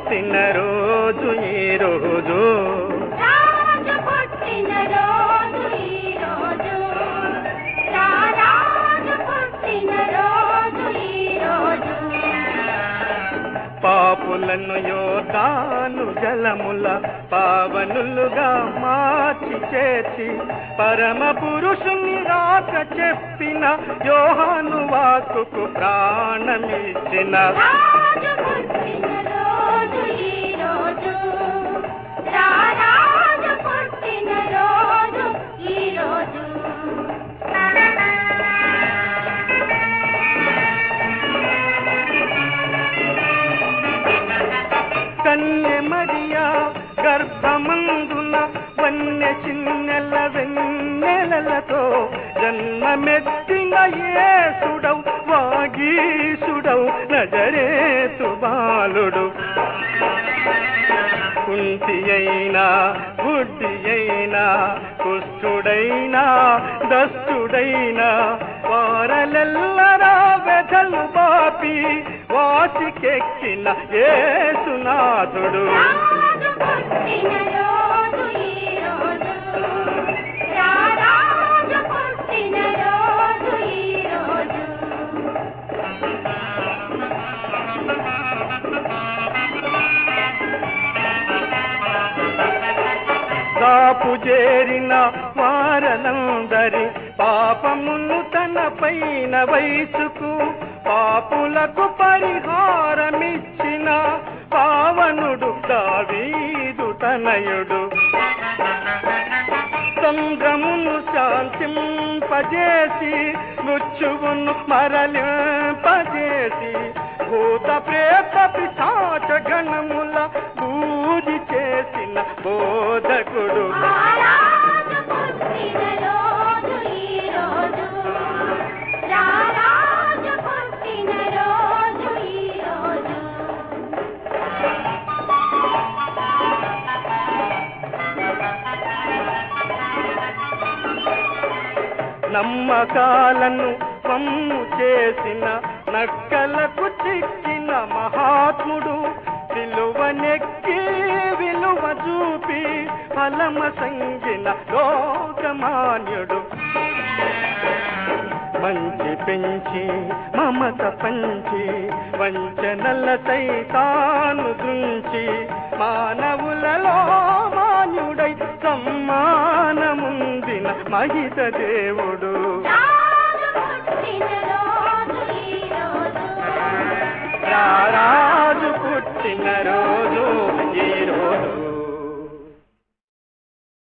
పుట్టిన రోజు ఈ రోజు రాజు పుట్టిన రోజు ఈ రోజు రారాజు పుట్టిన రోజు ఈ రోజు పాపులను యోధాను జలముల పావనులుగా మార్చి చేర్చి పరమ పురుషుని రాక చెప్పిన యోహాను వాక్కుకు ప్రాణమిచ్చిన రాజు పుట్టిన రోజు ఈ రోజు రారాజు పుట్టిన రోజు ఈ రోజు కన్య మరియా గర్భమందున వన్య చిన్నెల వెన్నెలలతో జన్మమెత్తిన యేసుడవు వాగీసుడవు నజరేతు బాలుడు కుంటి అయినా గుడ్డి అయినా కుష్ఠుడైనా దస్తుడైనా వారలెల్లరా వెధలు బాపి వాటికెక్కిన ఏసునాథుడు రాజు పుట్టిన రోజు ఈ రోజు రారాజు పుట్టిన రోజు ఈ రోజు కాపు చేరిన వారలందరి పాపమును తన పైన వయసుకు పాపులకు పరిహారమిచ్చిన పావనుడు దావీదు తనయుడు సంద్రమును శాంతింపజేసి మృత్యువును మరలింపజేసి భూత ప్రేత పిశాచ గణముల పూజి చేసిన బోధకుడు రారాజు పుట్టిన రోజు ఈ రోజు రారాజు పుట్టిన రోజు ఈ రోజు నమ్మకాలను వమ్ము చేసిన నక్కలకు చిక్కిన మహాత్ముడు విలువనెక్కి విలువ చూపి ఫలమ సంగిన లోకమాన్యుడు మంచి పెంచి మమత పంచి వంచనల సైతాను దృంచి మానవులలో మాన్యుడై సమ్మానముందిన మహిత దేవుడు రాజు పుట్టిన రోజు ఈ రోజు రారాజు పుట్టిన రోజు